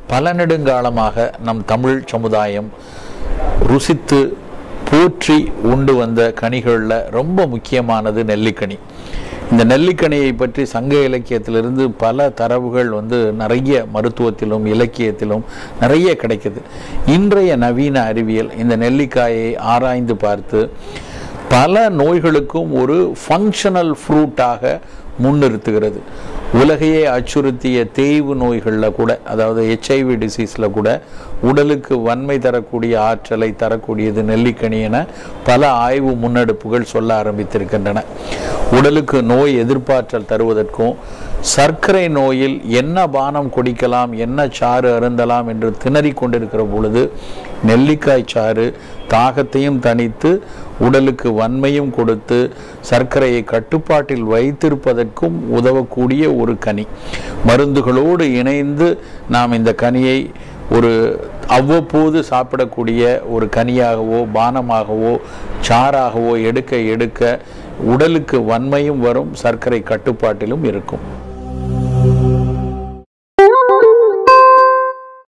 பல நெடுங்காலமாக நம் தமிழ் சமுதாயம் ருசித்து போற்றி உண்டு வந்த கனிகளில் ரொம்ப முக்கியமானது நெல்லிக்கனி இந்த நெல்லிக்கனியை பற்றி சங்க இலக்கியத்திலிருந்து பல தரவுகள் வந்து நிறைய மருத்துவத்திலும் இலக்கியத்திலும் நிறைய கிடைக்குது இன்றைய நவீன அறிவியல் இந்த நெல்லிக்காயை ஆராய்ந்து பார்த்து பல நோய்களுக்கும் ஒரு ஃபங்க்ஷனல் ஃப்ரூட்டாக முன்னிறுத்துகிறது உலகையே அச்சுறுத்திய தேய்வு நோய்களில் கூட அதாவது ஹெச்ஐவி டிசீஸில் கூட உடலுக்கு வன்மை தரக்கூடிய ஆற்றலை தரக்கூடியது நெல்லிக்கனி என பல ஆய்வு முன்னெடுப்புகள் சொல்ல ஆரம்பித்திருக்கின்றன உடலுக்கு நோய் எதிர்ப்பாற்றல் தருவதற்கும் சர்க்கரை நோயில் என்ன பானம் குடிக்கலாம் என்ன சாறு அருந்தலாம் என்று திணறிக் கொண்டிருக்கிற பொழுது நெல்லிக்காய் சாறு தாகத்தையும் தணித்து உடலுக்கு வன்மையும் கொடுத்து சர்க்கரையை கட்டுப்பாட்டில் வைத்திருப்பதற்கும் உதவக்கூடிய ஒரு கனி மருந்துகளோடு இணைந்து நாம் இந்த கனியை ஒரு அவ்வப்போது சாப்பிடக்கூடிய ஒரு கனியாகவோ பானமாகவோ சாறாகவோ எடுக்க எடுக்க உடலுக்கு வன்மையும் வரும் சர்க்கரை கட்டுப்பாட்டிலும் இருக்கும்